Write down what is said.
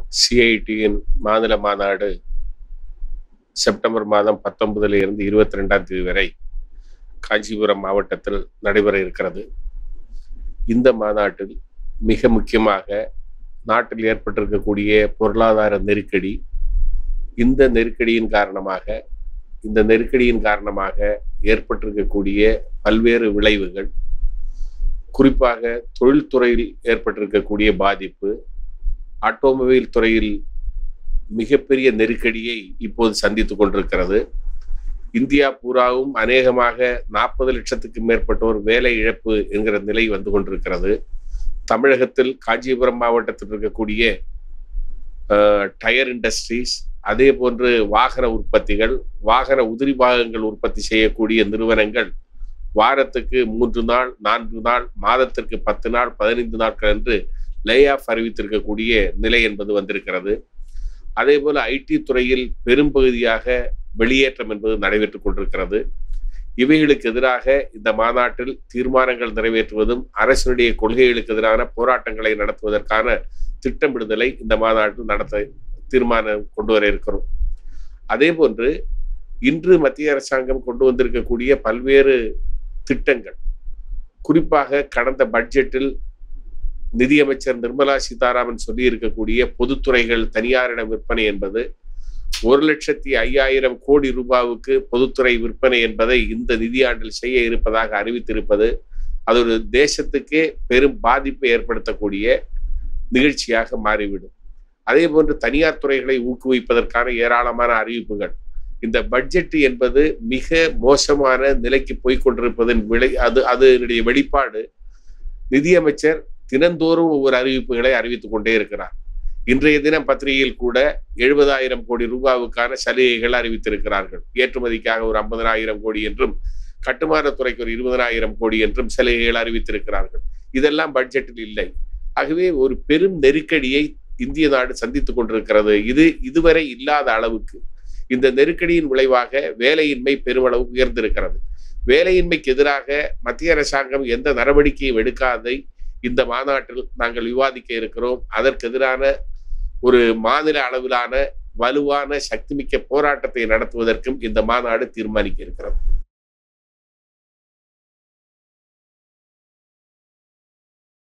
சிஐடியின் மாநில மாநாடு செப்டம்பர் மாதம் பத்தொன்பதுல இருந்து இருபத்தி ரெண்டாம் தேதி வரை காஞ்சிபுரம் மாவட்டத்தில் நடைபெற இருக்கிறது இந்த மாநாட்டில் மிக முக்கியமாக நாட்டில் ஏற்பட்டிருக்கக்கூடிய பொருளாதார நெருக்கடி இந்த நெருக்கடியின் காரணமாக இந்த நெருக்கடியின் காரணமாக ஏற்பட்டிருக்கக்கூடிய பல்வேறு விளைவுகள் குறிப்பாக தொழில்துறையில் ஏற்பட்டிருக்கக்கூடிய பாதிப்பு ஆட்டோமொபைல் துறையில் மிகப்பெரிய நெருக்கடியை இப்போது சந்தித்துக் கொண்டிருக்கிறது இந்தியா பூராவும் அநேகமாக நாற்பது லட்சத்துக்கு மேற்பட்டோர் வேலை இழப்பு என்கிற நிலை வந்து கொண்டிருக்கிறது தமிழகத்தில் காஞ்சிபுரம் மாவட்டத்தில் இருக்கக்கூடிய டயர் இண்டஸ்ட்ரீஸ் அதே போன்று வாகன உற்பத்திகள் வாகன உதிரி பாகங்கள் உற்பத்தி செய்யக்கூடிய நிறுவனங்கள் வாரத்துக்கு மூன்று நாள் நான்கு நாள் மாதத்திற்கு பத்து நாள் பதினைந்து நாட்கள் என்று லே ஆஃப் அறிவித்திருக்கக்கூடிய நிலை என்பது வந்திருக்கிறது அதே போல ஐடி துறையில் பெரும்பகுதியாக வெளியேற்றம் என்பது நடைபெற்றுக் கொண்டிருக்கிறது இவைகளுக்கு எதிராக இந்த மாநாட்டில் தீர்மானங்கள் நிறைவேற்றுவதும் அரசினுடைய கொள்கைகளுக்கு எதிரான போராட்டங்களை நடத்துவதற்கான திட்டமிடுதலை இந்த மாநாட்டில் நடத்த தீர்மானம் கொண்டு வர இருக்கிறோம் அதே போன்று இன்று மத்திய அரசாங்கம் கொண்டு வந்திருக்கக்கூடிய பல்வேறு திட்டங்கள் குறிப்பாக கடந்த பட்ஜெட்டில் நிதியமைச்சர் நிர்மலா சீதாராமன் சொல்லி இருக்கக்கூடிய பொதுத்துறைகள் தனியாரிடம் விற்பனை என்பது ஒரு லட்சத்தி ஐயாயிரம் கோடி ரூபாவுக்கு பொதுத்துறை விற்பனை என்பதை இந்த நிதியாண்டில் செய்ய இருப்பதாக அறிவித்திருப்பது அது ஒரு தேசத்துக்கே பெரும் பாதிப்பை ஏற்படுத்தக்கூடிய நிகழ்ச்சியாக மாறிவிடும் அதே போன்று தனியார் துறைகளை ஊக்குவிப்பதற்கான ஏராளமான அறிவிப்புகள் இந்த பட்ஜெட் என்பது மிக மோசமான நிலைக்கு போய்கொண்டிருப்பதன் விளை அது அதனுடைய வெளிப்பாடு நிதியமைச்சர் தினந்தோறும் ஒவ்வொரு அறிவிப்புகளை அறிவித்துக் கொண்டே இருக்கிறார் இன்றைய தினம் பத்திரிகையில் கூட எழுபதாயிரம் கோடி ரூபாவுக்கான சலுகைகள் அறிவித்திருக்கிறார்கள் ஏற்றுமதிக்காக ஒரு ஐம்பதனாயிரம் கோடி என்றும் கட்டுமானத்துறைக்கு ஒரு இருபதனாயிரம் கோடி என்றும் சலுகைகள் அறிவித்திருக்கிறார்கள் இதெல்லாம் பட்ஜெட்டில் இல்லை ஆகவே ஒரு பெரும் நெருக்கடியை இந்திய நாடு சந்தித்துக் கொண்டிருக்கிறது இது இதுவரை இல்லாத அளவுக்கு இந்த நெருக்கடியின் விளைவாக வேலையின்மை பெருமளவு உயர்ந்திருக்கிறது வேலையின்மைக்கு எதிராக மத்திய அரசாங்கம் எந்த நடவடிக்கையும் எடுக்காதை இந்த மாநாட்டில் நாங்கள் விவாதிக்க இருக்கிறோம் அதற்கு எதிரான ஒரு மாநில அளவிலான வலுவான சக்திமிக்க போராட்டத்தை நடத்துவதற்கும் இந்த மாநாடு தீர்மானிக்க இருக்கிறது